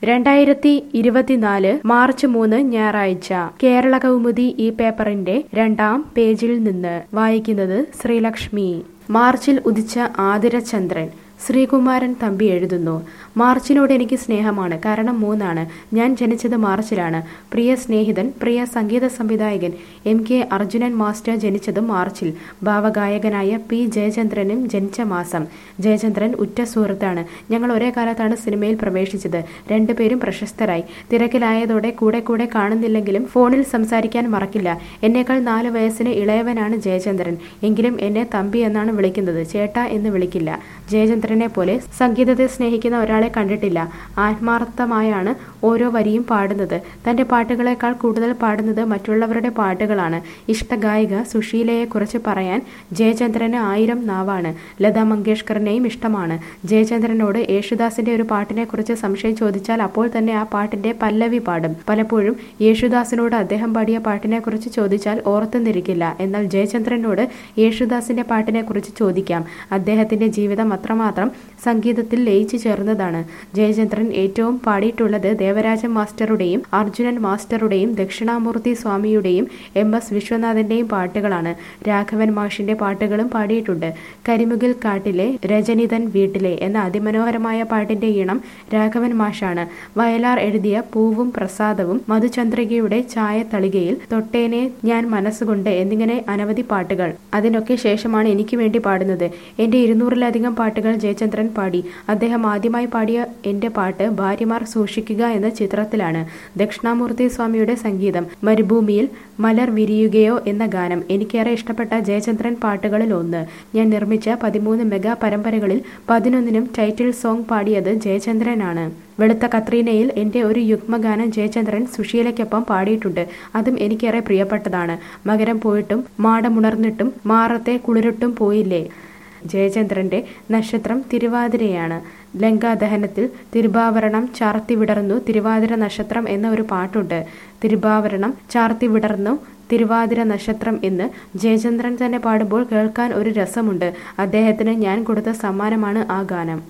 രണ്ടായിരത്തി ഇരുപത്തിനാല് മാർച്ച് മൂന്ന് ഞായറാഴ്ച കേരള കൗമുദി ഈ പേപ്പറിന്റെ രണ്ടാം പേജിൽ നിന്ന് വായിക്കുന്നത് ശ്രീലക്ഷ്മി മാർച്ചിൽ ഉദിച്ച ആതിരചന്ദ്രൻ ശ്രീകുമാരൻ തമ്പി എഴുതുന്നു മാർച്ചിനോട് എനിക്ക് സ്നേഹമാണ് കാരണം മൂന്നാണ് ഞാൻ ജനിച്ചത് മാർച്ചിലാണ് പ്രിയ സ്നേഹിതൻ പ്രിയ സംഗീത സംവിധായകൻ എം കെ അർജുനൻ മാസ്റ്റർ ജനിച്ചതും മാർച്ചിൽ ഭാവഗായകനായ പി ജയചന്ദ്രനും ജനിച്ച മാസം ജയചന്ദ്രൻ ഉറ്റ സുഹൃത്താണ് ഞങ്ങൾ ഒരേ കാലത്താണ് സിനിമയിൽ പ്രവേശിച്ചത് രണ്ടുപേരും പ്രശസ്തരായി തിരക്കിലായതോടെ കൂടെ കൂടെ കാണുന്നില്ലെങ്കിലും ഫോണിൽ സംസാരിക്കാൻ മറക്കില്ല എന്നേക്കാൾ നാല് വയസ്സിന് ഇളയവനാണ് ജയചന്ദ്രൻ എങ്കിലും എന്നെ തമ്പി എന്നാണ് വിളിക്കുന്നത് ചേട്ട എന്ന് വിളിക്കില്ല ജയചന്ദ്രനെ പോലെ സംഗീതത്തെ സ്നേഹിക്കുന്ന ഒരാളെ കണ്ടിട്ടില്ല ആത്മാർത്ഥമായാണ് ഓരോ വരിയും പാടുന്നത് തന്റെ പാട്ടുകളെക്കാൾ കൂടുതൽ പാടുന്നത് മറ്റുള്ളവരുടെ പാട്ടുകളാണ് ഇഷ്ടഗായിക സുശീലയെ കുറിച്ച് പറയാൻ ജയചന്ദ്രന് ആയിരം നാവാണ് ലതാ മങ്കേഷ്കറിനെയും ഇഷ്ടമാണ് ജയചന്ദ്രനോട് യേശുദാസിന്റെ ഒരു പാട്ടിനെ കുറിച്ച് സംശയം ചോദിച്ചാൽ അപ്പോൾ തന്നെ ആ പാട്ടിന്റെ പല്ലവി പാടും പലപ്പോഴും യേശുദാസിനോട് അദ്ദേഹം പാടിയ പാട്ടിനെ കുറിച്ച് ചോദിച്ചാൽ ഓർത്തുനിരിക്കില്ല എന്നാൽ ജയചന്ദ്രനോട് യേശുദാസിന്റെ പാട്ടിനെ കുറിച്ച് ചോദിക്കാം അദ്ദേഹത്തിന്റെ ജീവിതം അത്രമാത്രം സംഗീതത്തിൽ ലയിച്ചു ചേർന്നതാണ് ജയചന്ദ്രൻ ഏറ്റവും പാടിയിട്ടുള്ളത് ദേവരാജൻ മാസ്റ്ററുടെയും അർജുനൻ മാസ്റ്ററുടെയും ദക്ഷിണാമൂർത്തി സ്വാമിയുടെയും എം എസ് വിശ്വനാഥന്റെയും പാട്ടുകളാണ് രാഘവൻ മാഷിന്റെ പാട്ടുകളും പാടിയിട്ടുണ്ട് കരിമുകിൽ കാട്ടിലെ രജനിതൻ വീട്ടിലെ എന്ന അതിമനോഹരമായ പാട്ടിന്റെ ഈണം രാഘവൻ മാഷാണ് വയലാർ എഴുതിയ പൂവും പ്രസാദവും മധുചന്ദ്രികയുടെ ചായ തളികയിൽ തൊട്ടേനെ ഞാൻ മനസ്സുകൊണ്ട് എന്നിങ്ങനെ അനവധി പാട്ടുകൾ അതിനൊക്കെ ശേഷമാണ് എനിക്ക് വേണ്ടി പാടുന്നത് എന്റെ ഇരുന്നൂറിലധികം പാട്ടുകൾ ജയചന്ദ്രൻ പാടി അദ്ദേഹം ആദ്യമായി പാടിയ എന്റെ പാട്ട് ഭാര്യമാർ സൂക്ഷിക്കുക എന്ന ചിത്രത്തിലാണ് ദക്ഷിണാമൂർത്തി സ്വാമിയുടെ സംഗീതം മരുഭൂമിയിൽ മലർ വിരിയുകയോ എന്ന ഗാനം എനിക്കേറെ ഇഷ്ടപ്പെട്ട ജയചന്ദ്രൻ പാട്ടുകളിൽ ഒന്ന് ഞാൻ നിർമ്മിച്ച പതിമൂന്ന് മെഗാ പരമ്പരകളിൽ പതിനൊന്നിനും ടൈറ്റിൽ സോങ് പാടിയത് ജയചന്ദ്രനാണ് വെളുത്ത കത്രീനയിൽ എൻ്റെ ഒരു യുഗ്മഗാനം ജയചന്ദ്രൻ സുശീലയ്ക്കൊപ്പം പാടിയിട്ടുണ്ട് അതും എനിക്കേറെ പ്രിയപ്പെട്ടതാണ് മകരം പോയിട്ടും മാടമുണർന്നിട്ടും മാറത്തെ കുളിരിട്ടും പോയില്ലേ ജയചന്ദ്രന്റെ നക്ഷത്രം തിരുവാതിരയാണ് ലങ്കാദഹനത്തിൽ തിരുവാഭരണം ചാർത്തി വിടർന്നു തിരുവാതിര നക്ഷത്രം എന്ന ഒരു പാട്ടുണ്ട് തിരുവാഭരണം ചാർത്തി വിടർന്നു തിരുവാതിര നക്ഷത്രം എന്ന് ജയചന്ദ്രൻ തന്നെ പാടുമ്പോൾ കേൾക്കാൻ ഒരു രസമുണ്ട് അദ്ദേഹത്തിന് ഞാൻ കൊടുത്ത സമ്മാനമാണ് ആ ഗാനം